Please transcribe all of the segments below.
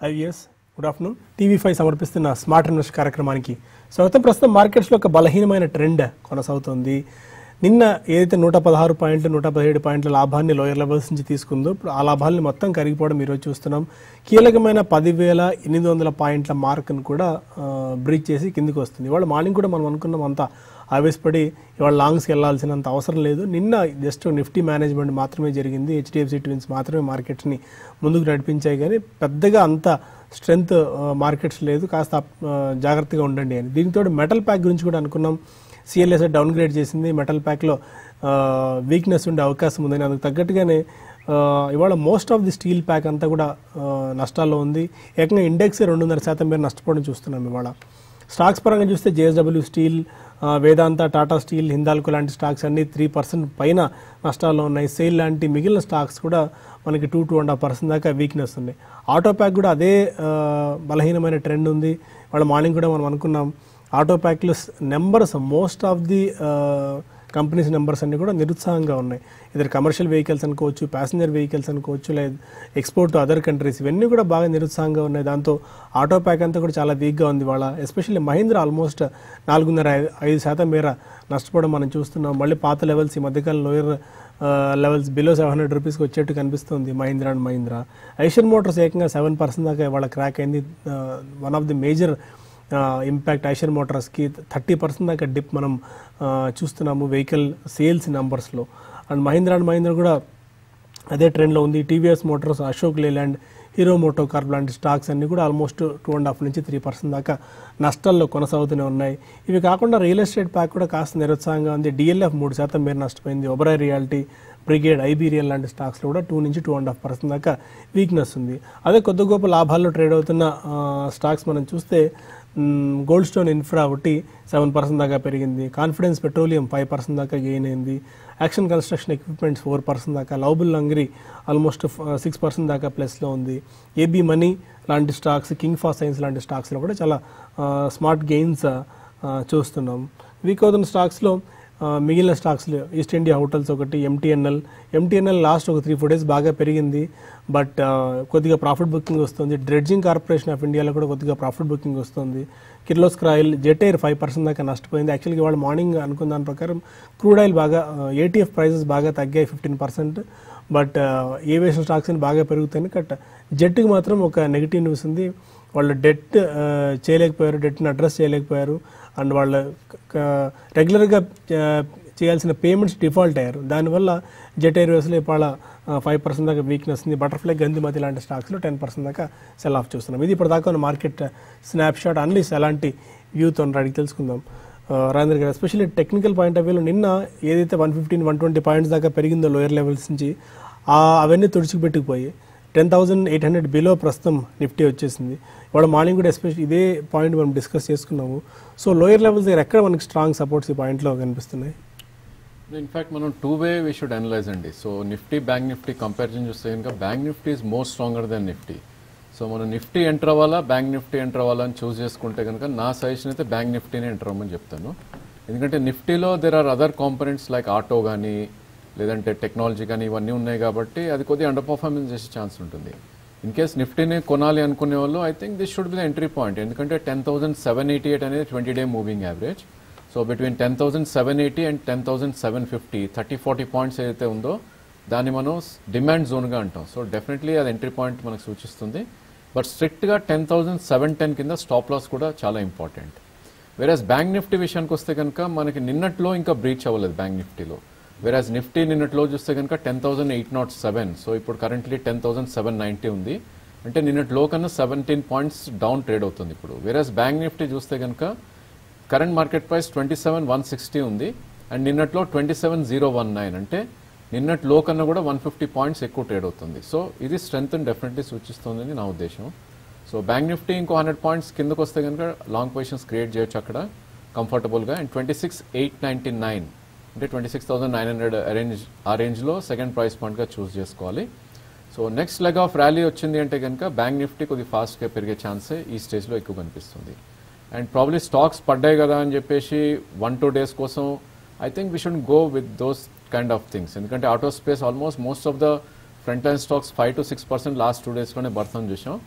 High viewers good afternoon TV five సమర్పిస్తున్న smart invest కార్యక్రమానికి స్వాగతం ప్రస్తుతం మార్కెట్స్లో ఒక బలహీనమైన ట్రెండ్ కొనసాగుతోంది నిన్న ఏదైతే నూట పదహారు పాయింట్లు నూట పదిహేడు పాయింట్ల లాభాన్ని లోయర్ లెవెల్స్ నుంచి తీసుకుందో ఇప్పుడు ఆ లాభాన్ని మొత్తం కరిగిపోవడం ఈరోజు చూస్తున్నాం కీలకమైన పదివేల ఎనిమిది వందల పాయింట్ల మార్క్ను కూడా బ్రీచ్ చేసి కిందికి వస్తుంది ఇవాళ మార్నింగ్ కూడా మనం అనుకున్నాం అంత ఆవేశపడి ఇవాళ లాంగ్స్కి వెళ్ళాల్సినంత అవసరం లేదు నిన్న జస్ట్ నిఫ్టీ మేనేజ్మెంట్ మాత్రమే జరిగింది హెచ్డిఎఫ్సి ట్విన్స్ మాత్రమే మార్కెట్స్ని ముందుకు నడిపించాయి కానీ పెద్దగా అంత స్ట్రెంగ్త్ మార్కెట్స్ లేదు కాస్త ఆ, జాగ్రత్తగా ఉండండి అని దీనితో మెటల్ ప్యాక్ గురించి కూడా అనుకున్నాం సిఎల్ఎస్ డౌన్ గ్రేడ్ చేసింది మెటల్ ప్యాక్లో వీక్నెస్ ఉండే అవకాశం ఉందని అందుకు తగ్గట్టుగానే ఆ, ఇవాళ most of the steel pack అంతా కూడా ఆ, నష్టాల్లో ఉంది ఏకంగా ఇండెక్స్ రెండున్నర శాతం మేర నష్టపోవడం చూస్తున్నాం ఇవాళ స్టాక్స్ పరంగా చూస్తే జేఎస్డబ్ల్యూ స్టీల్ ఆ, వేదాంత టాటా స్టీల్ హిందాల్కో లాంటి స్టాక్స్ అన్ని త్రీ పర్సెంట్ పైన నష్టాల్లో ఉన్నాయి సేల్ లాంటి మిగిలిన స్టాక్స్ కూడా మనకి two two and half percent దాకా వీక్నెస్ ఉన్నాయి ఆటో ప్యాక్ కూడా అదే ఆ, బలహీనమైన ట్రెండ్ ఉంది వాళ్ళ మార్నింగ్ కూడా మనం అనుకున్నాం ఆటో ప్యాక్లో numbers most of the companies numbers అన్ని కూడా నిరుత్సాహంగా ఉన్నాయి ఇద్దరు కమర్షియల్ వెహికల్స్ అనుకోవచ్చు ప్యాసింజర్ వెహికల్స్ అనుకోవచ్చు లేదా ఎక్స్పోర్ట్ టు అదర్ కంట్రీస్ ఇవన్నీ కూడా బాగా నిరుత్సాహంగా ఉన్నాయి దాంతో ఆటో ప్యాక్ అంతా కూడా చాలా వీక్గా ఉంది వాళ్ళ ఎస్పెషల్లీ మహీంద్ర ఆల్మోస్ట్ నాలుగున్నర ఐ- ఐదు శాతం మేర నష్టపోవడం మనం చూస్తున్నాం మళ్ళీ పాత లెవెల్స్ ఈ మధ్యకాలం lower levels below seven hundred రూపీస్కి వచ్చేట్టు కనిపిస్తుంది మహీంద్రా అండ్ మహీంద్రా ఐషర్ మోటార్స్ ఏకంగా సెవెన్ పర్సెంట్ దాకా వాళ్ళ క్రాక్ అయింది one of the major impact Eicher మోటార్స్కి థర్టీ పర్సెంట్ దాకా డిప్ మనం ఆ, చూస్తున్నాము వెహికల్ సేల్స్ నెంబర్స్లో అండ్ మహీంద్రా అండ్ మహీంద్రా కూడా అదే ట్రెండ్లో ఉంది TVS Motors Ashok Leyland Hero MotoCorp లాంటి స్టాక్స్ అన్ని కూడా ఆల్మోస్ట్ టూ అండ్ హాఫ్ నుంచి త్రీ పర్సెంట్ దాకా నష్టాల్లో కొనసాగుతూనే ఉన్నాయి ఇవి కాకుండా రియల్ ఎస్టేట్ ప్యాక్ కూడా కాస్త నిరుత్సాహంగా ఉంది డిఎల్ఎఫ్ మూడు శాతం మేర నష్టపోయింది ఒబరాయ్ రియాలిటీ బ్రిగేడ్ ఐబీరియల్ లాంటి స్టాక్స్లో కూడా టూ నుంచి టూ అండ్ హాఫ్ పర్సెంట్ దాకా వీక్నెస్ ఉంది అదే కొద్ది గొప్ప లాభాల్లో ట్రేడ్ అవుతున్న ఆ, స్టాక్స్ మనం చూస్తే గోల్డ్ స్టోన్ ఇన్ఫ్రా ఒకటి సెవెన్ పర్సెంట్ దాకా పెరిగింది కాన్ఫిడెన్స్ పెట్రోలియం ఫైవ్ పర్సెంట్ దాకా గెయిన్ అయింది Action Construction Equipments four percent దాకా లౌబుల్ లంగిరి ఆల్మోస్ట్ సిక్స్ పర్సెంట్ దాకా ప్లస్లో ఉంది ఏబీ మనీ లాంటి స్టాక్స్ కింగ్ ఫా సైన్స్ లాంటి స్టాక్స్లో కూడా చాలా స్మార్ట్ గెయిన్స్ చూస్తున్నాం వీక్ అవుతున్న స్టాక్స్లో ఆ, మిగిలిన స్టాక్స్లో ఈస్ట్ ఇండియా హోటల్స్ ఒకటి ఎంటీఎన్ఎల్ ఎంటీఎన్ఎల్ లాస్ట్ ఒక త్రీ ఫోర్ డేస్ బాగా పెరిగింది బట్ ఆ, కొద్దిగా ప్రాఫిట్ బుకింగ్ వస్తుంది డ్రెడ్జింగ్ కార్పొరేషన్ ఆఫ్ ఇండియాలో కూడా కొద్దిగా ప్రాఫిట్ బుకింగ్ వస్తుంది Kirloskar oil Jet Air five percent దాకా నష్టపోయింది యాక్చువల్గా వాళ్ళు మార్నింగ్ అనుకున్న దాని ప్రకారం క్రూడ్ ఆయిల్ బాగా ఏటీఎఫ్ ప్రైసెస్ బాగా తగ్గాయి fifteen percent but aviation stocks అని బాగా పెరుగుతాయి కట్ జెట్కి మాత్రం ఒక నెగిటివ్ న్యూస్ ఉంది వాళ్ళు డెట్ చేయలేకపోయారు డెట్ని అడ్రస్ చేయలేకపోయారు అండ్ వాళ్ళు రెగ్యులర్గా చేయాల్సిన పేమెంట్స్ డిఫాల్ట్ అయ్యారు దానివల్ల జెట్ ఎయిర్వేస్లో ఇవాళ ఫైవ్ పర్సెంట్ దాకా వీక్నెస్ ఉంది బటర్ఫ్లై గంధిమతి లాంటి స్టాక్స్లో టెన్ పర్సెంట్ దాకా సెల్ ఆఫ్ చూస్తున్నాం ఇది ఇప్పుడు దాకా ఉన్న మార్కెట్ స్నాప్ షాట్ అన్లీస్ ఎలాంటి వ్యూతో అడిగి తెలుసుకుందాం ఆ, రాజేంద్ర గారు ఎస్పెషల్లీ టెక్నికల్ పాయింట్ ఆఫ్ వ్యూలో నిన్న ఏదైతే one fifteen one twenty points దాకా పెరిగిందో లోయర్ లెవెల్స్ నుంచి ఆ అవన్నీ తుడిచిపెట్టుకుపోయి ten thousand eight hundred below ప్రస్తుతం నిఫ్టీ వచ్చేసింది ఇవాళ మార్నింగ్ కూడా ఎస్పెషల్ ఇదే పాయింట్ మనం డిస్కస్ చేసుకున్నాము సో లోయర్ లెవెల్స్ దగ్గర ఎక్కడ మనకి స్ట్రాంగ్ సపోర్ట్స్ ఈ పాయింట్లో కనిపిస్తున్నాయి ఇన్ఫాక్ట్ మనం two way we should analyse అండి so Nifty bank Nifty comparison చూస్తే కనుక bank Nifty is more stronger than Nifty so మనం నిఫ్టీ ఎంటర్ అవ్వాలా బ్యాంక్ నిఫ్టీ ఎంటర్ అవ్వాలా అని చూస్ చేసుకుంటే కనుక నా సజెషన్ అయితే బ్యాంక్ నిఫ్టీనే ఎంటర్ అవ్వమని చెప్తాను ఎందుకంటే నిఫ్టీలో there are other components like auto కానీ లేదంటే టెక్నాలజీ కానీ ఇవన్నీ ఉన్నాయి కాబట్టి అది కొద్దిగా అండర్ పర్ఫార్మెన్స్ చేసే ఛాన్స్ ఉంటుంది ఇన్ కేస్ నిఫ్టీని కొనాలి అనుకునే వాళ్ళు I think this should be the entry point ఎందుకంటే ten thousand seven eighty eight అనేది twenty day moving average so between ten thousand seven eighty and ten thousand seven fifty thirty forty points ఏదైతే ఉందో దాన్ని మనం demand జోన్గా అంటాం so definitely అది entry point మనకు సూచిస్తుంది బట్ స్ట్రిక్ట్గా టెన్ థౌసండ్ సెవెన్ టెన్ కింద స్టాప్ లాస్ కూడా చాలా ఇంపార్టెంట్ వేరాజ్ బ్యాంక్ నిఫ్టీ విషయానికి వస్తే కనుక మనకి నిన్నట్లో ఇంకా బ్రీచ్ అవ్వలేదు బ్యాంక్ నిఫ్టీలో వేరాజ్ నిఫ్టీ నిన్నట్లో చూస్తే కనుక ten thousand eight naught seven so ఇప్పుడు currently ten thousand seven ninety ఉంది అంటే నిన్నట్లో కన్నా సెవెంటీన్ పాయింట్స్ డౌన్ ట్రేడ్ అవుతుంది ఇప్పుడు వేరాజ్ బ్యాంక్ నిఫ్టీ చూస్తే కనుక current market price twenty seven one sixty ఉంది అండ్ నిన్నట్లో twenty seven zero one nine అంటే నిన్నటి లో కన్నా కూడా వన్ ఫిఫ్టీ పాయింట్స్ ఎక్కువ ట్రేడ్ అవుతుంది సో ఇది స్ట్రెంత్ డెఫినెట్లీ సూచిస్తుందని నా ఉద్దేశం సో బ్యాంక్ నిఫ్టీ ఇంకో హండ్రెడ్ పాయింట్స్ కిందకు వస్తే కనుక లాంగ్ పొజిషన్స్ క్రియేట్ చేయొచ్చు అక్కడ కంఫర్టబుల్గా and twenty six eight ninety nine అంటే twenty six thousand nine hundred a range ఆ రేంజ్లో సెకండ్ ప్రైస్ పాయింట్గా చూస్ చేసుకోవాలి so next leg of rally వచ్చింది అంటే కనుక బ్యాంక్ నిఫ్టీ కొద్ది ఫాస్ట్గా పెరిగే ఛాన్సే ఈ స్టేజ్లో ఎక్కువ కనిపిస్తుంది అండ్ ప్రాబ్లీ స్టాక్స్ పడ్డాయి కదా అని చెప్పేసి వన్ టూ డేస్ కోసం I think we should go with those kind of things ఎందుకంటే auto space almost most of the front line stocks five to six percent last two డేస్లోనే బర్త్ చూసాం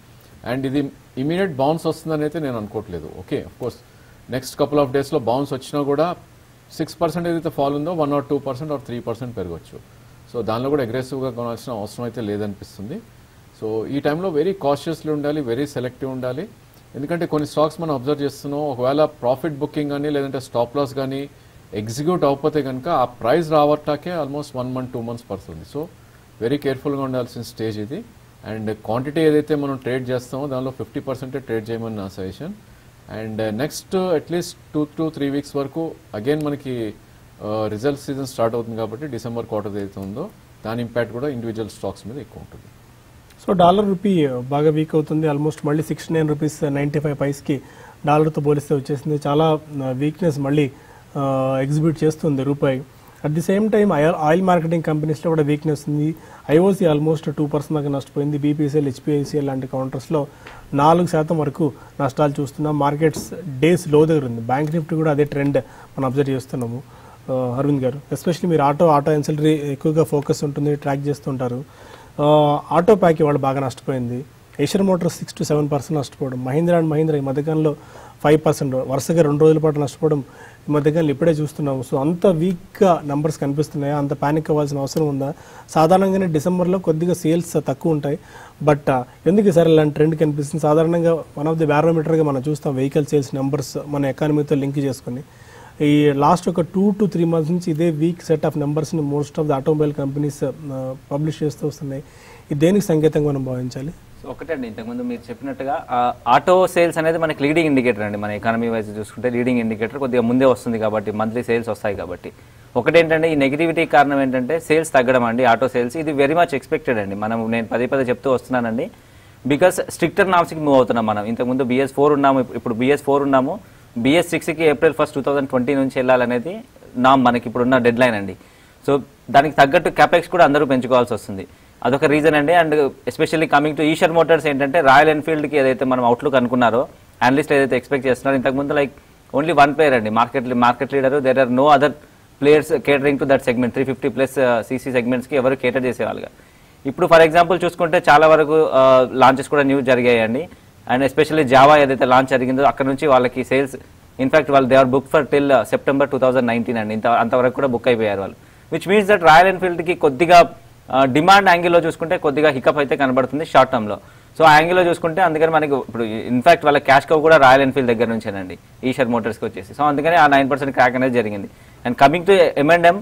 and ఇది ఇమీడియట్ బౌన్స్ వస్తుందని అయితే నేను అనుకోవట్లేదు okay of course next couple of డేస్లో బౌన్స్ వచ్చినా కూడా సిక్స్ పర్సెంట్ ఏదైతే ఫాల్ ఉందో one or two percent or three percent పెరగచ్చు సో దానిలో కూడా అగ్రెసివ్గా కొనాల్సిన అవసరం అయితే లేదనిపిస్తుంది సో ఈ టైంలో వెరీ కాషియస్లీ ఉండాలి వెరీ సెలెక్టివ్ ఉండాలి ఎందుకంటే కొన్ని స్టాక్స్ మనం అబ్జర్వ్ చేస్తున్నాం ఒకవేళ ప్రాఫిట్ బుకింగ్ కానీ లేదంటే స్టాప్ లాస్ కానీ ఎగ్జిక్యూట్ అవ్వకపోతే కనుక ఆ ప్రైస్ రావటాకే almost one month two months పడుతుంది సో వెరీ కేర్ఫుల్గా ఉండాల్సిన స్టేజ్ ఇది అండ్ క్వాంటిటీ ఏదైతే మనం ట్రేడ్ చేస్తామో దానిలో ఫిఫ్టీ పర్సెంటే ట్రేడ్ చేయమని నా suggestion and next atleast two to three weeks వరకు అగైన్ మనకి రిజల్ట్ సీజన్ స్టార్ట్ అవుతుంది కాబట్టి డిసెంబర్ క్వార్టర్ ఏదైతే ఉందో దాని ఇంపాక్ట్ కూడా ఇండివిజువల్ స్టాక్స్ మీద ఎక్కువ ఉంటుంది సో డాలర్ రూపీ బాగా వీక్ అవుతుంది ఆల్మోస్ట్ మళ్ళీ sixty nine rupees ninety five పైస్కి డాలర్తో పోలిస్తే వచ్చేసింది చాలా వీక్నెస్ మళ్ళీ ఎగ్జిబిట్ చేస్తుంది రూపాయి at the same time oil marketing కంపెనీస్లో కూడా వీక్నెస్ ఉంది ఐఓసీ ఆల్మోస్ట్ టూ పర్సెంట్ దాకా నష్టపోయింది బీపీసీఎల్ హెచ్పిఐసిఎల్ లాంటి కౌంటర్స్లో నాలుగు శాతం వరకు నష్టాలు చూస్తున్నాం మార్కెట్స్ డేస్ లో దగ్గర ఉంది బ్యాంక్ నిఫ్టీ కూడా అదే ట్రెండ్ మనం అబ్జర్వ్ చేస్తున్నాము ఆ, అరవింద్ గారు ఎస్పెషల్లీ మీరు ఆటో ఆటో ఎన్సల్టరీ ఎక్కువగా ఫోకస్ ఉంటుంది ట్రాక్ చేస్తుంటారు ఆ, ఆటో ప్యాక్ ఇవాళ బాగా నష్టపోయింది Asian motors six to seven percent నష్టపోవడం మహీంద్రా అండ్ మహీంద్రా ఈ మధ్యకాలంలో ఫైవ్ పర్సెంట్ వరుసగా రెండు రోజుల పాటు నష్టపోవడం ఈ మధ్యకాలంలో ఇప్పుడే చూస్తున్నాము సో అంత వీక్గా నంబర్స్ కనిపిస్తున్నాయా అంత ప్యానిక్ అవ్వాల్సిన అవసరం ఉందా సాధారణంగానే డిసెంబర్లో కొద్దిగా సేల్స్ తక్కువ ఉంటాయి బట్ ఎందుకు ఈసారి ఇలాంటి ట్రెండ్ కనిపిస్తుంది సాధారణంగా వన్ ఆఫ్ ది బ్యారోమీటర్గా మనం చూస్తాం వెహికల్ సేల్స్ నెంబర్స్ మన ఎకానమీతో లింక్ చేసుకుని ఈ లాస్ట్ ఒక టూ టు త్రీ మంత్స్ నుంచి ఇదే వీక్ సెట్ ఆఫ్ నెంబర్స్ని most of the automobile companies publish చేస్తూ వస్తున్నాయి ఇది దేనికి సంకేతంగా మనం భావించాలి సో ఒకటండి ఇంతకుముందు మీరు చెప్పినట్టుగా ఆ, ఆటో సేల్స్ అనేది మనకి లీడింగ్ ఇండికేటర్ అండి మన ఎకానమీ వైజ్ చూసుకుంటే లీడింగ్ ఇండికేటర్ కొద్దిగా ముందే వస్తుంది కాబట్టి మంత్లీ సేల్స్ వస్తాయి కాబట్టి ఒకటేంటంటే ఈ నెగిటివిటీ కారణం ఏంటంటే సేల్స్ తగ్గడం అండి ఆటో సేల్స్ ఇది వెరీ మచ్ ఎక్స్పెక్టెడ్ అండి మనం నేను పదే పదే చెప్తూ వస్తున్నానండి బికాస్ స్ట్రిక్టర్ నామ్స్కి మూవ్ అవుతున్నాం మనం ఇంతకుముందు బిఎస్ ఫోర్ ఉన్నాము ఇప్పుడు- ఇప్పుడు బిఎస్ ఫోర్ ఉన్నాము బిఎస్ సిక్స్కి April first two thousand twenty నుంచి వెళ్ళాలనేది నామ్ మనకి ఇప్పుడున్న డెడ్ లైన్ అండి సో దానికి తగ్గట్టు క్యాపెక్స్ కూడా అందరూ పెంచుకోవాల్సి వస్తుంది అదొక రీజన్ అండి and especially coming to Eicher motors ఏంటంటే రాయల్ ఎన్ఫీల్డ్కి ఏదైతే మనం అవుట్లుక్ అనుకున్నారో అనలిస్ట్ ఏదైతే ఎక్స్పెక్ట్ చేస్తున్నారో ఇంతకుముందు లైక్ ఓన్లీ వన్ ప్లేయర్ అండి market market leader there are no other players catering to that segment three fifty plus CC సెగ్మెంట్స్కి ఎవరు కేటర్ చేసేవాళ్ళుగా ఇప్పుడు ఫర్ ఎగ్జాంపుల్ చూసుకుంటే చాలా వరకు లాంచెస్ కూడా న్యూ జరిగాయండి అండ్ ఎస్పెషల్లీ జావా ఏదైతే లాంచ్ జరిగిందో అక్కడ నుంచి వాళ్ళకి సేల్స్ ఇన్ఫాక్ట్ వాళ్ళు they are book for till September two thousand nineteen అండి ఇంత అంతవరకు కూడా బుక్ అయిపోయారు వాళ్ళు విచ్ మీన్స్ దట్ రాయల్ ఎన్ఫీల్డ్కి కొద్దిగా డిమాండ్ యాంగిల్లో చూసుకుంటే కొద్దిగా హికప్ అయితే కనబడుతుంది షార్ట్ టర్మ్లో సో ఆ యాంగిల్లో చూసుకుంటే అందుకని మనకి ఇప్పుడు ఇన్ఫాక్ట్ వాళ్ళ క్యాష్ కవ్ కూడా రాయల్ ఎన్ఫీల్డ్ దగ్గర నుంచేనండి ఈషర్ మోటార్స్కి వచ్చేసి సో అందుకని ఆ నైన్ పర్సెంట్ క్రాక్ అనేది జరిగింది and coming to M and M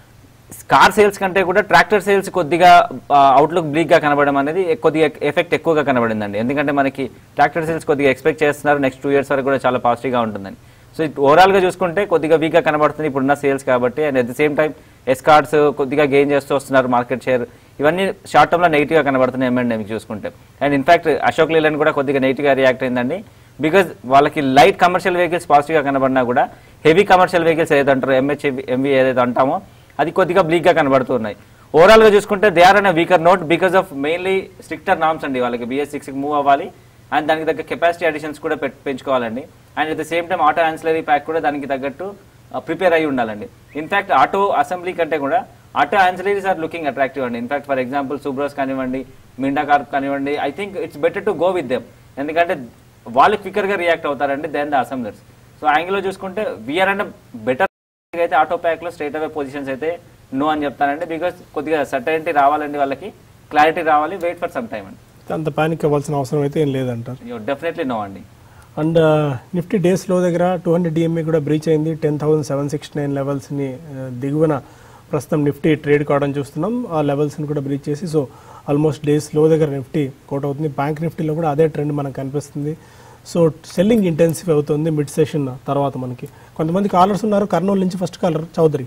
car sales కంటే కూడా ట్రాక్టర్ సేల్స్ కొద్దిగా అవుట్లుక్ బ్లీక్ గా కనబడడం అనేది కొద్దిగా ఎఫెక్ట్ ఎక్కువగా కనబడిందండి ఎందుకంటే మనకి ట్రాక్టర్ సేల్స్ కొద్దిగా ఎక్స్పెక్ట్ చేస్తున్నారు నెక్స్ట్ టూ ఇయర్స్ వరకు కూడా చాలా పాజిటివ్ గా ఉంటుందని సో ఓవరాల్ గా చూసుకుంటే కొద్దిగా వీక్ గా కనబడుతుంది ఇప్పుడున్న సేల్స్ కాబట్టి and at the same time Escorts కొద్దిగా గెయిన్ చేస్తూ వస్తున్నారు మార్కెట్ షేర్ ఇవన్నీ షార్ట్ టర్మ్ లో నెగిటివ్ గా కనబడుతున్నాయి ఎంఎండ్ చూసుకుంటే అండ్ ఇన్ఫాక్ట్ అశోక్ లేలన్ కూడా కొద్దిగా నెగిటివ్ గా రియాక్ట్ అయిందండి బికాజ్ వాళ్ళకి లైట్ కమర్షియల్ వెహికల్స్ పాజిటివ్ గా కనబడినా కూడా హెవీ కమర్షియల్ వెహికల్స్ ఏదైతే అంటారో ఎంహెచ్ ఎంవి ఏదైతే అంటామో అది కొద్దిగా బ్లీక్ గా కనబడుతున్నాయి ఓవరాల్ గా చూసుకుంటే they are on weaker note because of mainly stricter norms అండి వాళ్ళకి బిఎస్ సిక్స్ మూవ్ అవ్వాలి అండ్ దానికి తగ్గ కెపాసిటీ అడిషన్స్ కూడా పెట్- పెంచుకోవాలండి and at the same time auto ancillary pack కూడా దానికి తగ్గట్టు ప్రిపేర్ అయ్యి ఉండాలండి ఇన్ఫాక్ట్ ఆటో అసెంబ్లీ కంటే కూడా auto ancillaries are looking attractive అండి ఇన్ఫాక్ట్ ఫర్ ఎగ్జాంపుల్ సూబ్రోస్ కానివ్వండి మిండా కార్ప్ కానివ్వండి I think it's better to go with them ఎందుకంటే వాళ్ళు క్వికర్ గా రియాక్ట్ అవుతారండి then the assemblers so angle లో చూసుకుంటే వీఆర్ అండ్ బెటర్ అయితే ఆటో ప్యాక్ లో స్ట్రైట్ అవే పొజిషన్స్ అయితే నో అని చెప్తానండి బికాస్ కొద్దిగా సర్టైనిటీ రావాలండి వాళ్ళకి క్లారిటీ రావాలి వెయిట్ ఫర్ సమ్ టైమ్ అండి అంత ప్యానిక్ అవ్వాల్సిన అవసరం అయితే ఏం లేదంటారు డెఫినెట్లీ నో అండి అండ్ నిఫ్టీ డేస్ లో దగ్గర టూ హండ్రెడ్ డిఎంఏ కూడా బ్రీచ్ అయింది ten thousand seven sixty nine లెవెల్స్ని దిగువన ప్రస్తుతం నిఫ్టీ ట్రేడ్ కావడం చూస్తున్నాం ఆ లెవెల్స్ని కూడా బ్రీచ్ చేసి సో ఆల్మోస్ట్ డేస్ లో దగ్గర నిఫ్టీ కోట్ అవుతుంది బ్యాంక్ నిఫ్టీలో కూడా అదే ట్రెండ్ మనకు కనిపిస్తుంది సో సెల్లింగ్ ఇంటెన్సివ్ అవుతుంది మిడ్ సెషన్ తర్వాత మనకి కొంతమంది కాలర్స్ ఉన్నారు కర్నూలు నుంచి ఫస్ట్ కాలర్ చౌదరి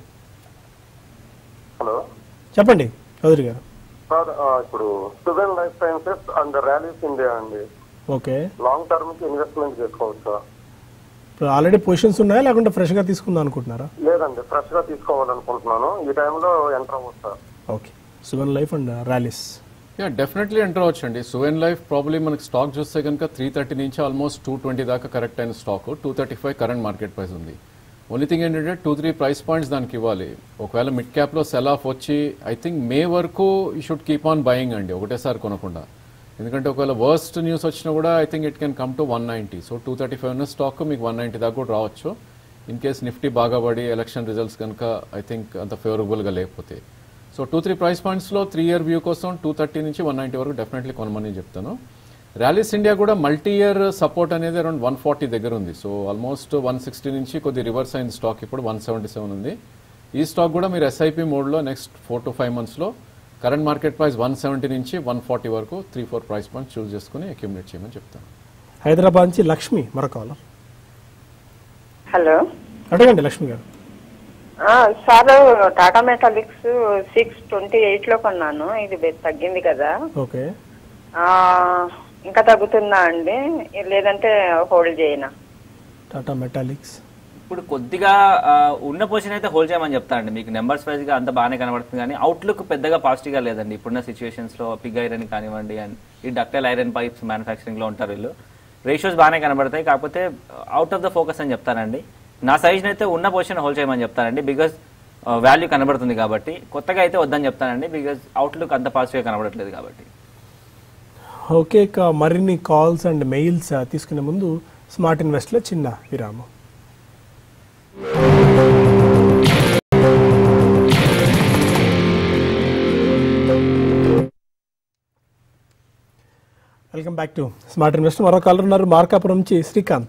హలో చెప్పండి చౌదరి గారు సార్ ఆ, ఇప్పుడు Suven life sciences and Rallis India అండి ఓకే లాంగ్ టర్మ్ కి ఇన్వెస్ట్మెంట్ చేసుకోవచ్చా ఇప్పుడు ఆల్రెడీ పొజిషన్స్ ఉన్నాయా లేకుంటే ఫ్రెష్గా తీసుకుందాం అనుకుంటున్నారా లేదండి ఫ్రెష్ గా తీసుకోవాలనుకుంటున్నాను ఈ టైంలో ఎంటర్ అవ్వచ్చా okay Suven life and Rallis yeah definitely enter అవ్వచ్చు అండి సువెన్ లైఫ్ ప్రాబ్లీ మనకి స్టాక్ చూస్తే కనుక త్రీ థర్టీ నుంచి ఆల్మోస్ట్ టూ ట్వంటీ దాకా కరెక్ట్ అయిన stock two thirty five current market price ఉంది ఓన్లీ థింగ్ ఏంటంటే టూ త్రీ ప్రైస్ పాయింట్స్ దానికి ఇవ్వాలి ఒకవేళ మిడ్ క్యాప్లో సెల్ ఆఫ్ వచ్చి ఐ థింక్ మే వరకు you should keep on buying అండి ఒకటేసారి కొనకుండా ఎందుకంటే ఒకవేళ వర్స్ట్ న్యూస్ వచ్చినా కూడా I think it can come to one ninety so two thirty five ఉన్న స్టాక్ మీకు వన్ నైంటీ దాకా కూడా రావచ్చు ఇన్ కేస్ నిఫ్టీ బాగా పడి ఎలక్షన్ రిజల్ట్స్ కనుక ఐ థింక్ అంత ఫేవరబుల్గా లేకపోతే సో టూ త్రీ ప్రైస్ పాయింట్స్లో త్రీ ఇయర్ వ్యూ కోసం టూ థర్టీ నుంచి వన్ నైంటీ వరకు డెఫినెట్లీ కొనమని చెప్తాను ర్యాలీస్ ఇండియా కూడా మల్టీ ఇయర్ సపోర్ట్ అనేది అరౌండ్ వన్ ఫార్టీ దగ్గర ఉంది సో ఆల్మోస్ట్ వన్ సిక్స్టీ నుంచి కొద్ది రివర్స్ అయిన స్టాక్ ఇప్పుడు వన్ సెవెంటీ సెవెన్ ఉంది ఈ స్టాక్ కూడా మీరు ఎస్ఐపి మోడ్లో నెక్స్ట్ ఫోర్ టు ఫైవ్ మంత్స్లో current market price one seventy నుంచి వన్ ఫార్టీ వరకు three four price points choose చేసుకుని అక్యూమిలేట్ చేయమని చెప్తాను హైదరాబాద్ నుంచి లక్ష్మి మరో కాలర్ హలో అడగండి లక్ష్మి గారు ఆ, sir Tata Metaliks six twenty eight లో కొన్నాను ఇది బె- తగ్గింది కదా ఓకే ఆ, ఇంకా తగ్గుతుందా అండి లేదంటే హోల్డ్ చేయనా టాటా మెటాలిక్స్ ఇప్పుడు కొద్దిగా ఆ, ఉన్న పొజిషన్ అయితే హోల్డ్ చేయమని చెప్తా అండి మీకు నెంబర్స్ వైజ్ గా అంత బాగానే కనబడుతుంది కానీ అవుట్లుక్ పెద్దగా పాజిటివ్ గా లేదండి ఇప్పుడున్న సిచ్యువేషన్స్ లో పిగ్ ఐరన్ కానివ్వండి అండ్ ఈ డక్టైల్ ఐరన్ పైప్స్ మ్యానుఫాక్చరింగ్ లో ఉంటారు వీళ్ళు రేషియోస్ బాగానే కనబడతాయి కాకపోతే అవుట్ ఆఫ్ ద ఫోకస్ అని చెప్తానండి నా సజెషన్ అయితే ఉన్న పొజిషన్ హోల్డ్ చేయమని చెప్తానండి బికాస్ వాల్యూ కనబడుతుంది కాబట్టి కొత్తగా అయితే వద్దని చెప్తానండి బికాస్ అవుట్లుక్ అంత పాజిటివ్ గా కనబడట్లేదు కాబట్టి ఓకే ఇక మరిన్ని కాల్స్ అండ్ మెయిల్స్ తీసుకునే ముందు స్మార్ట్ ఇన్వెస్ట్లో చిన్న విరామం welcome back to smart invest మరో కాలర్ ఉన్నారు మార్కాపురం నుంచి శ్రీకాంత్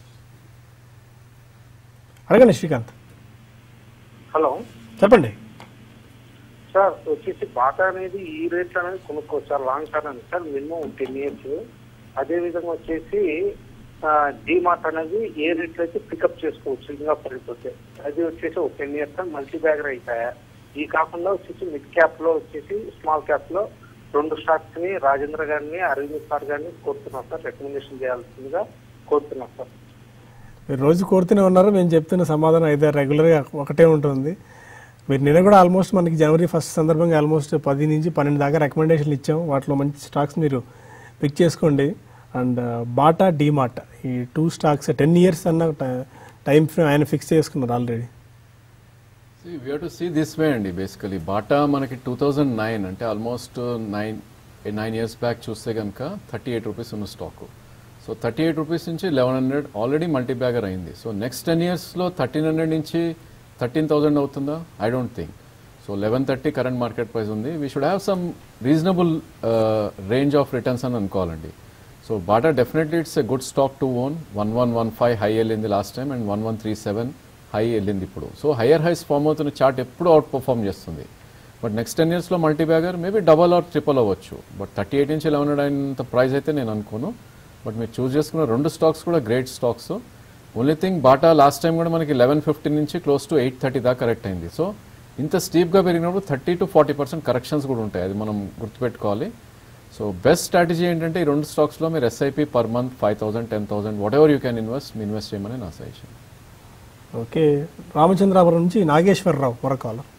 అడగండి శ్రీకాంత్ హలో చెప్పండి సార్ వచ్చేసి బాటా అనేది ఈ రేట్ అనేది కొనుక్కోవచ్చు సార్ లాంగ్ టర్మ్ అనేది సార్ మినిమం టెన్ ఇయర్స్ అదే విధంగా వచ్చేసి డీమార్ట్ అనేది ఏ రేట్లో అయితే పికప్ చేసుకోవచ్చు ఇంకా పడిపోతే అది వచ్చేసి ఒక టెన్ ఇయర్స్ మల్టీ బ్యాగర్ అయితాయా ఈ కాకుండా వచ్చేసి మిడ్ క్యాప్ లో వచ్చేసి స్మాల్ క్యాప్ లో రెండు స్టాక్స్ ని రాజేంద్ర గారిని అరవింద్ సార్ గారిని కోరుతున్నాం సార్ రికమెండేషన్ చేయాల్సిందిగా కోరుతున్నాం సార్ మీరు రోజు కోరుతూనే ఉన్నారు మేము చెప్తున్న సమాధానం అయితే రెగ్యులర్గా ఒకటే ఉంటుంది మీరు నిన్న కూడా ఆల్మోస్ట్ మనకి జనవరి ఫస్ట్ సందర్భంగా ఆల్మోస్ట్ పది నుంచి పన్నెండు దాకా రికమెండేషన్లు ఇచ్చాం వాటిలో మంచి స్టాక్స్ మీరు పిక్ చేసుకోండి అండ్ బాటా డీమార్ట్ ఈ టూ స్టాక్స్ టెన్ ఇయర్స్ అన్న టైం ఫ్రేమ్ ఆయన ఫిక్స్ చేసుకున్నారు already we to see this way అండి బేసికలీ బాటా మనకి టూ థౌజండ్ నైన్ అంటే almost nine nine years back చూస్తే కనుక థర్టీ ఎయిట్ రూపీస్ ఉన్న stock so thirty eight rupees నుంచి eleven hundred already multi bagger అయింది సో నెక్స్ట్ టెన్ ఇయర్స్లో thirteen hundred నుంచి థర్టీన్ థౌసండ్ అవుతుందా I don't think so eleven thirty current market price ఉంది we should have some reasonable range of returns అని అనుకోవాలండి so Bata definitely it's a good stock to own one one one five high వెళ్ళింది last time and one one three seven high వెళ్ళింది ఇప్పుడు so higher highs form అవుతున్న chart ఎప్పుడు out perform చేస్తుంది but next ten ఇయర్స్లో multi bagger maybe double or triple అవ్వచ్చు but thirty eight నుంచి eleven hundred అయినంత ప్రైస్ అయితే నేను అనుకోను బట్ మీరు చూస్ చేసుకున్న రెండు స్టాక్స్ కూడా great stocks only thing Bata last time కూడా మనకి లెవెన్ ఫిఫ్టీన్ నుంచి క్లోజ్ టు ఎయిట్ థర్టీ దాకా కరెక్ట్ అయింది సో ఇంత స్టీప్గా పెరిగినప్పుడు thirty to forty percent corrections కూడా ఉంటాయి అది మనం గుర్తుపెట్టుకోవాలి సో బెస్ట్ స్ట్రాటజీ ఏంటంటే ఈ రెండు స్టాక్స్లో మీరు SIP per month five thousand ten thousand whatever you can invest మీ ఇన్వెస్ట్ చేయమని నా సజెషన్ ఓకే రామచంద్రాపురం నుంచి నాగేశ్వరరావు మరో కాలర్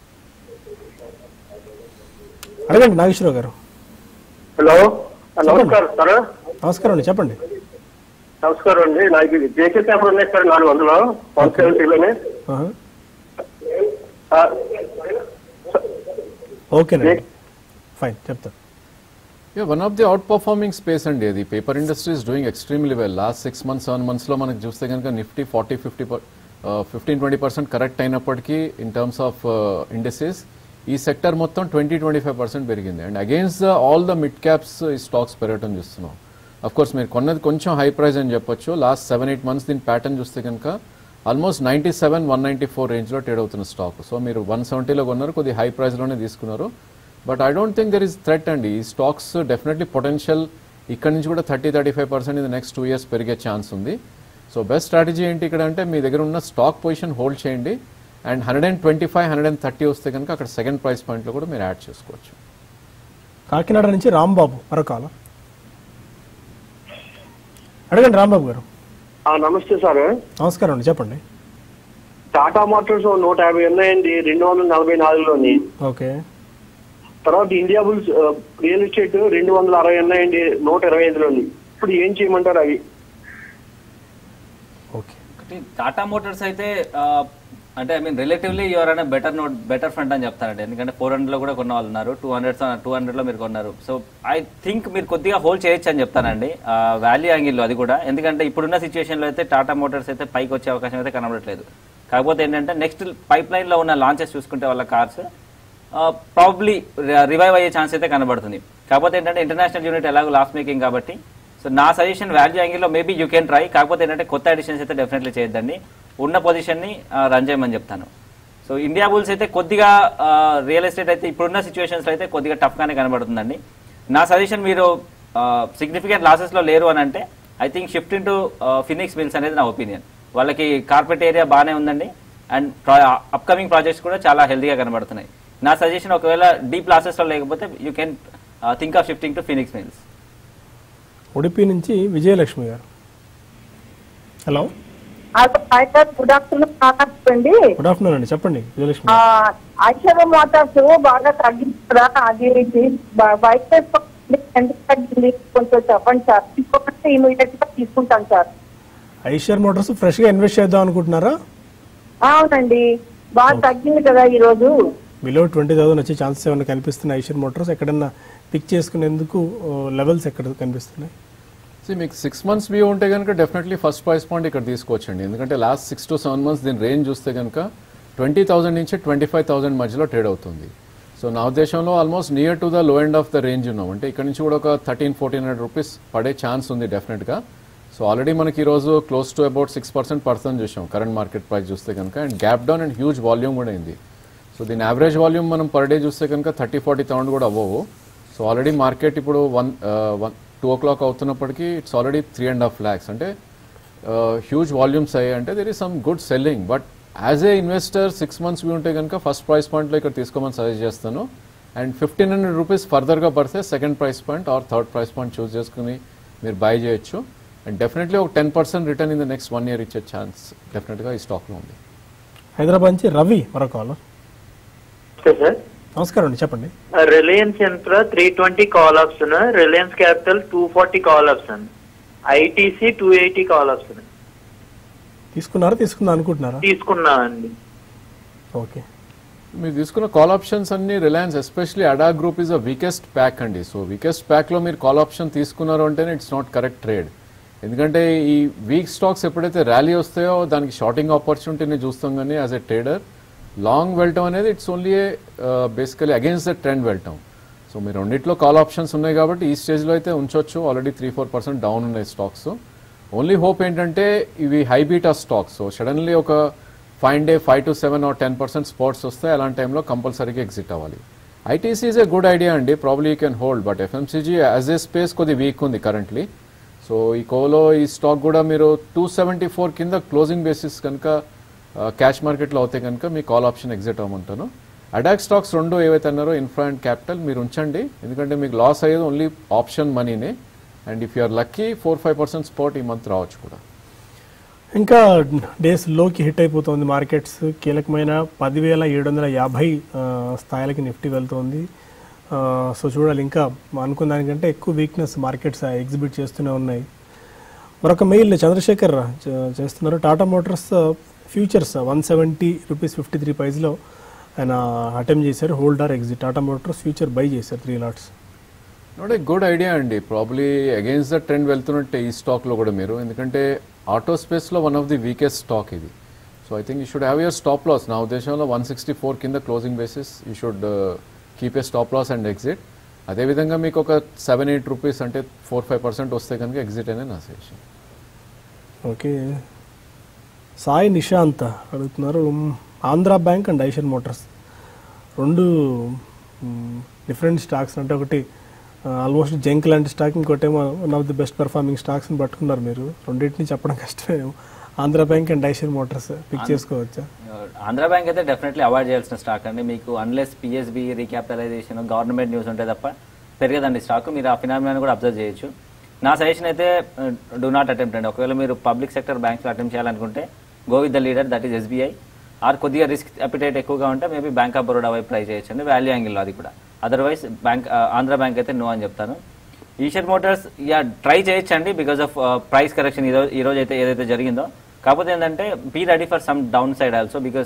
అడగండి నాగేశ్వరరావు గారు హలో నమస్కారం సార్ నమస్కారం అండి చెప్పండి నమస్కారం అండి నాకు జేకే పేపర్ ఉన్నాయి సార్ నాలుగు వందలు వన్ సెవెంటీలోనే ఆహా. ఓకేనండి ఫైన్ చెప్తాను yeah one of the out performing space అండి అది paper industry is doing extremely well last six months seven మంత్స్లో మనకి చూస్తే కనుక Nifty forty fifty fifteen twenty percent correct అయినప్పటికీ ఇన్ టర్మ్స్ ఆఫ్ ఇండస్ట్రీస్ ఈ సెక్టర్ మొత్తం ట్వంటీ ట్వంటీ ఫైవ్ పర్సెంట్ పెరిగింది and against the all the mid caps ఈ stocks పెరగటం చూస్తున్నాం అఫ్ కోర్స్ మీరు కొన్నది కొంచెం హై ప్రైస్ అని చెప్పొచ్చు లాస్ట్ సెవెన్ ఎయిట్ మంత్స్ దీని ప్యాటర్న్ చూస్తే కనుక almost ninety seven one ninety four రేంజ్లో ట్రేడ్ అవుతున్న స్టాక్ సో మీరు వన్ సెవెంటీలో కొన్నారు కొద్ది హై ప్రైస్లోనే తీసుకున్నారు but I don't think there is threat అండి ఈ స్టాక్స్ డెఫినెట్లీ పొటెన్షియల్ ఇక్కడ నుంచి కూడా థర్టీ థర్టీ ఫైవ్ పర్సెంట్ ఇది నెక్స్ట్ టూ ఇయర్స్ పెరిగే ఛాన్స్ ఉంది సో బెస్ట్ స్ట్రాటజీ ఏంటి ఇక్కడ అంటే మీ దగ్గర ఉన్న స్టాక్ పొజిషన్ హోల్డ్ చేయండి and hundred and twenty five hundred and thirty వస్తే కనుక అక్కడ సెకండ్ ప్రైస్ పాయింట్లో కూడా మీరు యాడ్ చేసుకోవచ్చు కాకినాడ నుంచి రాంబాబు మరో కాలర్ అడగండి రాంబాబు గారు నమస్తే సార్ నమస్కారం అండి చెప్పండి టాటా మోటార్స్ నూట యాభై ఉన్నాయండి రెండు వందల నలభై నాలుగులోని ఓకే తర్వాత ఇండియా బుల్స్ ఆ, రియల్ ఎస్టేట్ రెండు వందల అరవై ఉన్నాయండి నూట ఇరవై ఐదులోని ఇప్పుడు ఏం చేయమంటారు అవి ఓకే ఒకటి టాటా మోటార్స్ అయితే ఆ, అంటే ఐ మీన్ రిలేటివ్లీ యువర్ అనే బెటర్ నోట్ బెటర్ ఫ్రంట్ అని చెప్తారండి ఎందుకంటే ఫోర్ హండ్రెడ్ లో కూడా కొన్న వాళ్ళు ఉన్నారు టూ హండ్రెడ్ టూ హండ్రెడ్ లో మీరు కొన్నారు సో ఐ థింక్ మీరు కొద్దిగా హోల్డ్ చేయొచ్చు అని చెప్తానండి వాల్యూ యాంగిల్లో అది కూడా ఎందుకంటే ఇప్పుడున్న సిచ్యువేషన్ లో అయితే టాటా మోటార్స్ అయితే పైకి వచ్చే అవకాశం అయితే కనబడట్లేదు కాకపోతే ఏంటంటే నెక్స్ట్ పైప్ లైన్ లో ఉన్న లాంచెస్ చూసుకుంటే వాళ్ళ కార్స్ ప్రాబ్లీ రివైవ్ అయ్యే ఛాన్స్ అయితే కనబడుతుంది కాకపోతే ఏంటంటే ఇంటర్నేషనల్ యూనిట్ ఎలాగో లాస్ మేకింగ్ కాబట్టి సో నా సజెషన్ వాల్యూ యాంగిల్లో మేబీ యూ కెన్ ట్రై కాకపోతే ఏంటంటే కొత్త అడిషన్స్ అయితే డెఫినెట్లీ చేయొద్దండి ఉన్న పొజిషన్ని రన్ చేయమని చెప్తాను సో ఇండియా బుల్స్ అయితే కొద్దిగా రియల్ ఎస్టేట్ అయితే ఇప్పుడున్న సిచ్యువేషన్స్ అయితే కొద్దిగా టఫ్ గానే కనబడుతుందండి నా సజెషన్ మీరు సిగ్నిఫికెంట్ లాసెస్ లో లేరు అని అంటే I think shift into Phoenix Mills అనేది నా ఒపీనియన్ వాళ్ళకి కార్పొరేట్ ఏరియా బాగానే ఉందండి అండ్ అప్కమింగ్ ప్రాజెక్ట్స్ కూడా చాలా హెల్దీగా కనబడుతున్నాయి నా సజెషన్ ఒకవేళ డీప్ లాసెస్ లో లేకపోతే you can think of shifting to Phoenix Mills Udupi నుంచి Vijayalakshmi garu hello hi sir good afternoon మాట్లాడుతుంది గుడ్ ఆఫ్టర్నూన్ అండి చెప్పండి విజయలక్ష్మి ఆ, గారు. ఐశ్వర్య మోటార్స్ బాగా తగ్గించారా అది బైక్ చేసుకోండి ఎందుకు తగ్గింది కొంచెం చెప్పండి సార్ తీసుకోకపోతే ఇమీడియట్ గా తీసుకుంటాను సార్ ఐషర్ మోటార్స్ ఫ్రెష్ గా ఇన్వెస్ట్ చేద్దాం అనుకుంటున్నారా అవునండి బాగా తగ్గింది కదా ఈ రోజు బిలో ట్వంటీ థౌసండ్ వచ్చే ఛాన్సెస్ ఏమైనా కనిపిస్తున్నాయి ఐషర్ మోటార్స్ ఎక్కడన్నా పిక్ చేసుకునేందుకు లెవెల్స్ ఎక్కడ కనిపిస్తున్నాయి See, మీకు సిక్స్ మంత్స్ వ్యూ ఉంటే కనుక డెఫినెట్లీ ఫస్ట్ ప్రైస్ పాయింట్ ఇక్కడ తీసుకోవచ్చండి ఎందుకంటే last six to seven months దీని రేంజ్ చూస్తే కనుక ట్వంటీ థౌసండ్ నుంచి ట్వంటీ ఫైవ్ థౌసండ్ మధ్యలో ట్రేడ్ అవుతుంది సో నా ఉద్దేశంలో almost near to the low end of the range ఉన్నాం అంటే ఇక్కడ నుంచి కూడా ఒక థర్టీన్ ఫోర్టీన్ హండ్రెడ్ రూపీస్ పడే ఛాన్స్ ఉంది డెఫినెట్గా సో ఆల్రెడీ మనకి ఈరోజు close to about six percent person చూసాం కరెంట్ మార్కెట్ ప్రైస్ చూస్తే కనుక and gap down and huge volume కూడా అయింది సో దీని యావరేజ్ వాల్యూమ్ మనం పర్ డే చూస్తే కనుక థర్టీ ఫార్టీ థౌసండ్ కూడా అవ్వవు సో ఆల్రెడీ మార్కెట్ ఇప్పుడు one one two o'clock అవుతున్నప్పటికీ it's already three and half lakhs అంటే హ్యూజ్ వాల్యూమ్స్ అయ్యాయి అంటే there is some good selling but as a investor six months ఉంటే కనుక ఫస్ట్ ప్రైస్ పాయింట్లో ఇక్కడ తీసుకోమని సజెస్ట్ చేస్తాను అండ్ ఫిఫ్టీన్ హండ్రెడ్ రూపీస్ ఫర్దర్గా పడితే second price point or third price point choose చేసుకుని మీరు బై చేయొచ్చు అండ్ డెఫినెట్లీ ఒక ten percent return in the next one year ఇచ్చే ఛాన్స్ డెఫినెట్గా ఈ స్టాక్లో ఉంది హైదరాబాద్ నుంచి రవి మరో కాలర్ సార్ నమస్కారం అండి చెప్పండి Reliance Infra three twenty call option Reliance Capital two forty call option ITC two eighty call option తీసుకున్నారా తీసుకుందాం అనుకుంటున్నారా తీసుకున్నా అండి ఓకే మీరు తీసుకున్న కాల్ ఆప్షన్స్ అన్ని Reliance especially ADA group is a weakest pack అండి సో వీకెస్ట్ ప్యాక్లో మీరు కాల్ ఆప్షన్ తీసుకున్నారు అంటేనే ఇట్స్ నాట్ కరెక్ట్ ట్రేడ్ ఎందుకంటే ఈ వీక్ స్టాక్స్ ఎప్పుడైతే ర్యాలీ వస్తాయో దానికి షార్టింగ్ ఆపర్చునిటీని చూస్తాం కానీ యాజ్ ఎ ట్రేడర్ లాంగ్ వెళ్ళటం అనేది it's only basically against the trend వెళ్ళటం సో మీరు రెండిట్లో కాల్ ఆప్షన్స్ ఉన్నాయి కాబట్టి ఈ స్టేజ్లో అయితే ఉంచొచ్చు already three four percent down ఉన్నాయి స్టాక్స్ ఓన్లీ హోప్ ఏంటంటే ఇవి high beta stocks so suddenly ఒక five day five to seven or ten percent spots వస్తాయి అలాంటి టైంలో కంపల్సరీగా ఎగ్జిట్ అవ్వాలి ITC is a good idea అండి probably you can hold but FMCG as a space కొద్ది వీక్ ఉంది కరెంట్లీ సో ఈ కోలో ఈ స్టాక్ కూడా మీరు టూ సెవెంటీ ఫోర్ కింద క్లోజింగ్ బేసిస్ కనుక క్యాష్ మార్కెట్లో అవుతే కనుక మీ కాల్ ఆప్షన్ ఎగ్జిట్ అవ్వమంటాను అడాక్ స్టాక్స్ రెండు ఏవైతే అన్నారో ఇన్ఫ్రా అండ్ క్యాపిటల్ మీరు ఉంచండి ఎందుకంటే మీకు లాస్ అయ్యేది ఓన్లీ ఆప్షన్ మనీనే and if you're lucky four five percent spot ఈ మంత్ రావచ్చు కూడా ఇంకా డేస్ లోకి హిట్ అయిపోతుంది మార్కెట్స్ కీలకమైన పదివేల ఏడు వందల యాభై ఆ, స్థాయిలకి నిఫ్టీ వెళ్తోంది ఆ, సో చూడాలి ఇంకా అనుకున్న దానికంటే ఎక్కువ వీక్నెస్ మార్కెట్స్ ఎగ్జిబిట్ చేస్తూనే ఉన్నాయి మరొక మెయిల్ చంద్రశేఖర్ చే- చేస్తున్నారు Tata Motors futures one seventy rupees fifty three ప్రైస్లో ఆయన అటెంప్ట్ చేశారు holder exit Tata Motors future buy చేశారు three lots not a good idea అండి ప్రాబ్లీ అగైన్స్ ద ట్రెండ్ వెళ్తున్నట్టే ఈ స్టాక్లో కూడా మీరు ఎందుకంటే ఆటో స్పేస్లో one of the weakest stock ఇది so I think you should have your stop loss నా ఉద్దేశంలో వన్ సిక్స్టీ ఫోర్ కింద closing basis you should keep a stop loss and exit అదేవిధంగా మీకు ఒక సెవెన్ ఎయిట్ రూపీస్ అంటే four five percent వస్తే కనుక ఎగ్జిట్ అనే నా సజెషన్ ఓకే సాయి నిశాంత్ అడుగుతున్నారు మ్, Andhra Bank and Eicher Motors రెండు డిఫరెంట్ స్టాక్స్ అంటే ఒకటి ఆల్మోస్ట్ జంక్ లాంటి స్టాక్ ఇంకోటేమో one of the best performing స్టాక్స్ని పట్టుకున్నారు మీరు రెండింటిని చెప్పడం కష్టమే Andhra Bank and Eicher Motors pick చేసుకోవచ్చా ఆంధ్ర బ్యాంక్ అయితే డెఫినెట్లీ అవాయిడ్ చేయాల్సిన స్టాక్ అండి మీకు unless PSB recapitalization government news ఉంటే తప్ప పెరగదండి స్టాక్ మీరు ఆ ఫినామినాన్ని కూడా అబ్జర్వ్ చేయొచ్చు నా సజెషన్ అయితే డూ నాట్ అటెంప్ట్ అండి ఒకవేళ మీరు పబ్లిక్ సెక్టర్ బ్యాంక్స్లో అటెంప్ట్ చేయాలనుకుంటే go with the leader that is SBI or కొద్దిగా రిస్క్ అపిటైట్ ఎక్కువగా ఉంటే మేబీ బ్యాంక్ ఆఫ్ బరోడా వైపు ట్రై చేయొచ్చు అండి వాల్యూ యాంగిల్లో అది కూడా అదర్వైజ్ బ్యాంక్ ఆంధ్ర బ్యాంక్ అయితే నో అని చెప్తాను ఈషర్ మోటార్స్ యా ట్రై చేయొచ్చండి బికాస్ ఆఫ్ ప్రైస్ కరెక్షన్ ఈ రోజు అయితే ఏదైతే జరిగిందో కాకపోతే ఏంటంటే be ready for some downside also because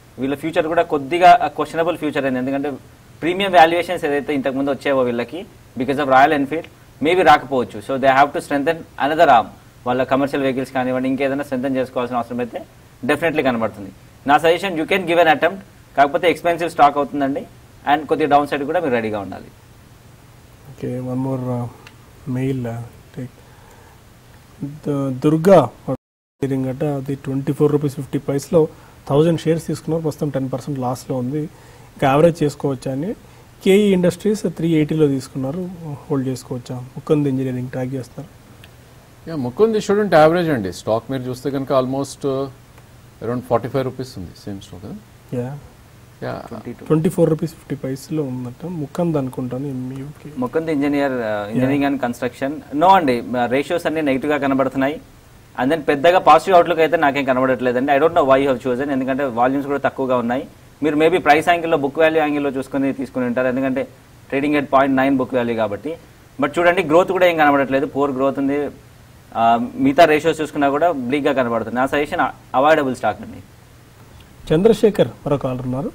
వీళ్ళ ఫ్యూచర్ కూడా కొద్దిగా క్వశ్చనబుల్ ఫ్యూచర్ అయింది ఎందుకంటే ప్రీమియం వాల్యుయేషన్స్ ఏదైతే ఇంతకుముందు వచ్చాయో వీళ్ళకి because of Royal Enfield maybe రాకపోవచ్చు so they have to strengthen another arm వాళ్ళ కమర్షియల్ వెహికల్స్ కానివ్వండి ఇంకేదైనా స్ట్రెంథన్ చేసుకోవాల్సిన అవసరం అయితే డెఫినెట్లీ కనబడుతుంది నా suggestion you can give an attempt కాకపోతే ఎక్స్పెన్సివ్ స్టాక్ అవుతుందండి అండ్ కొద్దిగా డౌన్ సైడ్ కూడా మీరు రెడీగా ఉండాలి okay one more mail take Durga sharing అట అది ట్వంటీ ఫోర్ రూపీస్ ఫిఫ్టీ పైస్లో థౌజండ్ షేర్స్ తీసుకున్నారు ప్రస్తుతం టెన్ పర్సెంట్ లాస్లో ఉంది ఇంకా యావరేజ్ చేసుకోవచ్చా అని కేఈ ఇండస్ట్రీస్ త్రీ ఎయిటీలో తీసుకున్నారు హోల్డ్ చేసుకోవచ్చా ముకుంద్ ఇంజనీరింగ్ ట్రాక్ చేస్తున్నారు యా ముకుంది స్టూడెంట్ యావరేజ్ అండి స్టాక్ మీరు చూస్తే కనుక almost around forty five rupees ఉంది సేమ్ స్టాక్ కదా yeah yeah twenty four rupees fifty పైస్లో ఉందట ముకుంద్ అనుకుంటాను ఎంయూకి Mukund engineer engineering and construction no అండి రేషియోస్ అన్ని నెగిటివ్ గా కనబడుతున్నాయి అండ్ దెన్ పెద్దగా పాజిటివ్ అవుట్లుక్ అయితే నాకేం కనబడట్లేదండి I don't know why have chosen ఎందుకంటే వాల్యూమ్స్ కూడా తక్కువగా ఉన్నాయి మీరు మేబీ ప్రైస్ యాంగిల్లో బుక్ వాల్యూ యాంగిల్లో చూసుకుని తీసుకుని ఉంటారు ఎందుకంటే trading at point nine book value కాబట్టి బట్ చూడండి గ్రోత్ కూడా ఏం కనబడట్లేదు పూర్ గ్రోత్ ఉంది ఆ, మిగతా రేషియోస్ చూసుకున్నా కూడా బ్లీక్ గా కనబడుతుంది నా సజెషన్ అవాయిడబుల్ స్టాక్ అండి చంద్రశేఖర్ మరో కాలర్ ఉన్నారు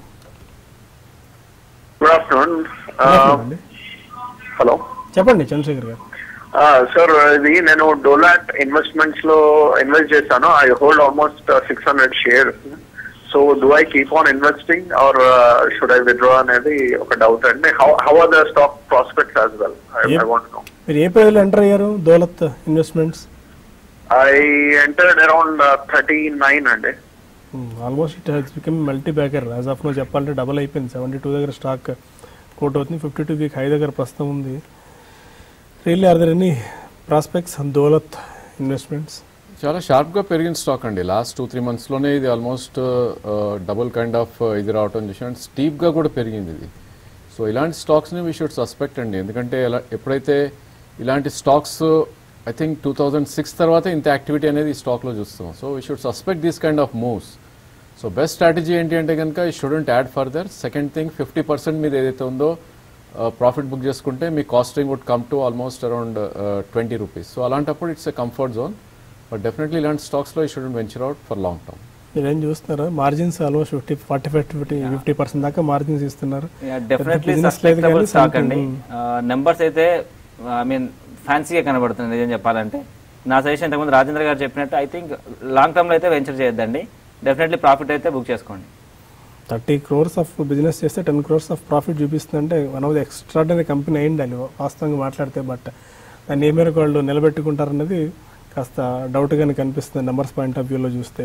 గుడ్ ఆఫ్టర్నూన్ అండి హలో చెప్పండి చంద్రశేఖర్ గారు సార్ ఇది నేను డోలాట్ ఇన్వెస్ట్మెంట్స్ లో ఇన్వెస్ట్ చేశాను I hold almost six hundred share so do I keep on investing or should I withdraw అనేది ఒక డౌట్ అండి how how are the stock prospects as well I want know మీరు ఏ ప్రైజ్లో ఎంటర్ అయ్యారు Dolat Investments I entered around thirty nine అండి almost it has become multi bagger as of now చెప్పాలంటే double అయిపోయింది సెవెంటీ టూ దగ్గర stock coat అవుతుంది fifty two week high దగ్గర ప్రస్తుతం ఉంది really are there any prospects Dolat Investments చాలా షార్ప్గా పెరిగిన స్టాక్ అండి లాస్ట్ టూ త్రీ మంత్స్లోనే ఇది ఆల్మోస్ట్ డబుల్ కైండ్ ఆఫ్ ఇది రావటం చూసాం స్టీప్గా కూడా పెరిగింది ఇది సో ఇలాంటి స్టాక్స్ని వీ షుడ్ సస్పెక్ట్ అండి ఎందుకంటే ఎలా ఎప్పుడైతే ఇలాంటి stocks I think two thousand six తర్వాత ఇంత యాక్టివిటీ అనేది ఈ స్టాక్లో చూస్తాం so we should suspect these kind of moves so best strategy ఏంటి అంటే కనుక we shouldn't add further second thing fifty percent మీద ఏదైతే ఉందో ప్రాఫిట్ బుక్ చేసుకుంటే మీ costing would come to almost around twenty rupees so అలాంటప్పుడు it's a comfort zone but definitely ఇలాంటి స్టాక్స్లో we shouldn't venture out for long term మీరేం చూస్తున్నారా margins almost fifty forty five fifty fifty percent దాకా margins ఇస్తున్నారు definitely Business లేదు suspectable కానీ stock something- అండి నెంబర్స్ అయితే ఐ మీన్ ఫ్యాన్సీగా కనబడుతుంది నిజం చెప్పాలంటే నా సజెషన్ ఇంతకుముందు రాజేంద్ర గారు చెప్పినట్టు ఐ థింక్ లాంగ్ టర్మ్ లో అయితే వెంచర్ చేయొద్దండి డెఫినెట్లీ ప్రాఫిట్ అయితే బుక్ చేసుకోండి థర్టీ క్రోర్స్ ఆఫ్ బిజినెస్ చేస్తే టెన్ క్రోర్స్ ఆఫ్ ప్రాఫిట్ చూపిస్తుందంటే one of the extraordinary company అయింది అది వాస్తవంగా మాట్లాడితే బట్ దాన్ని ఏ మేరకు వాళ్ళు నిలబెట్టుకుంటారన్నది కాస్త డౌట్గానే కనిపిస్తుంది నెంబర్స్ పాయింట్ ఆఫ్ వ్యూలో చూస్తే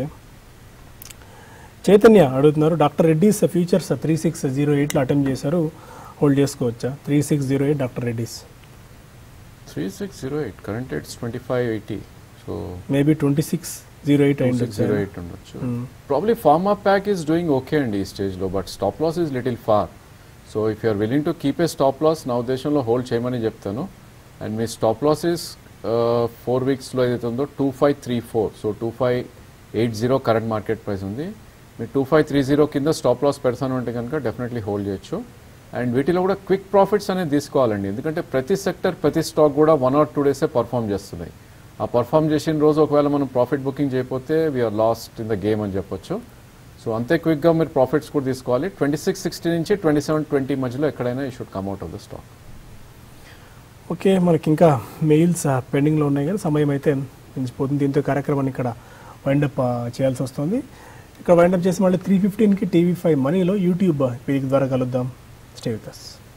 చైతన్య అడుగుతున్నారు doctor Reddy's futures three six zero ఎయిట్లో అటెంప్ట్ చేశారు హోల్డ్ చేసుకోవచ్చా three six zero eight doctor Reddy's three six zero eight current it's twenty five eighty so maybe twenty six zero eight six zero అయింది eight ఉండొచ్చు probably pharma pack is doing okay అండి ఈ స్టేజ్లో but stop loss is little far so if you're willing to keep a stop loss నా ఉద్దేశంలో hold చేయమని చెప్తాను and మీ స్టాప్ లాస్ ఈస్ ఫోర్ వీక్స్లో ఏదైతే ఉందో two five three four so two five eight zero current market price ఉంది మీరు టూ ఫైవ్ త్రీ జీరో కింద స్టాప్ లాస్ పెడతాను అంటే కనుక డెఫినెట్లీ హోల్డ్ చేయొచ్చు అండ్ వీటిలో కూడా క్విక్ ప్రాఫిట్స్ అనేది తీసుకోవాలండి ఎందుకంటే ప్రతి సెక్టర్ ప్రతి స్టాక్ కూడా వన్ ఆర్ టూ డేసే పర్ఫామ్ చేస్తున్నాయి ఆ పర్ఫామ్ చేసిన రోజు ఒకవేళ మనం ప్రాఫిట్ బుకింగ్ చేయకపోతే we're lost in the game అని చెప్పొచ్చు సో అంతే క్విక్గా మీరు ప్రాఫిట్స్ కూడా తీసుకోవాలి ట్వంటీ సిక్స్ సిక్స్టీ నుంచి ట్వంటీ సెవెన్ ట్వంటీ మధ్యలో ఎక్కడైనా we should come out of the stock okay మనకి ఇంకా మెయిల్స్ పెండింగ్లో ఉన్నాయి కానీ సమయం అయితే మించిపోతుంది దీంతో కార్యక్రమాన్ని ఇక్కడ వైండప్ చేయాల్సి వస్తుంది ఇక్కడ వైండప్ చేసి మళ్ళీ త్రీ ఫిఫ్టీన్కి టీవీ ఫైవ్ మనీలో యూట్యూబ్ వేదిక ద్వారా కలుద్దాం స్టే విత్ అస్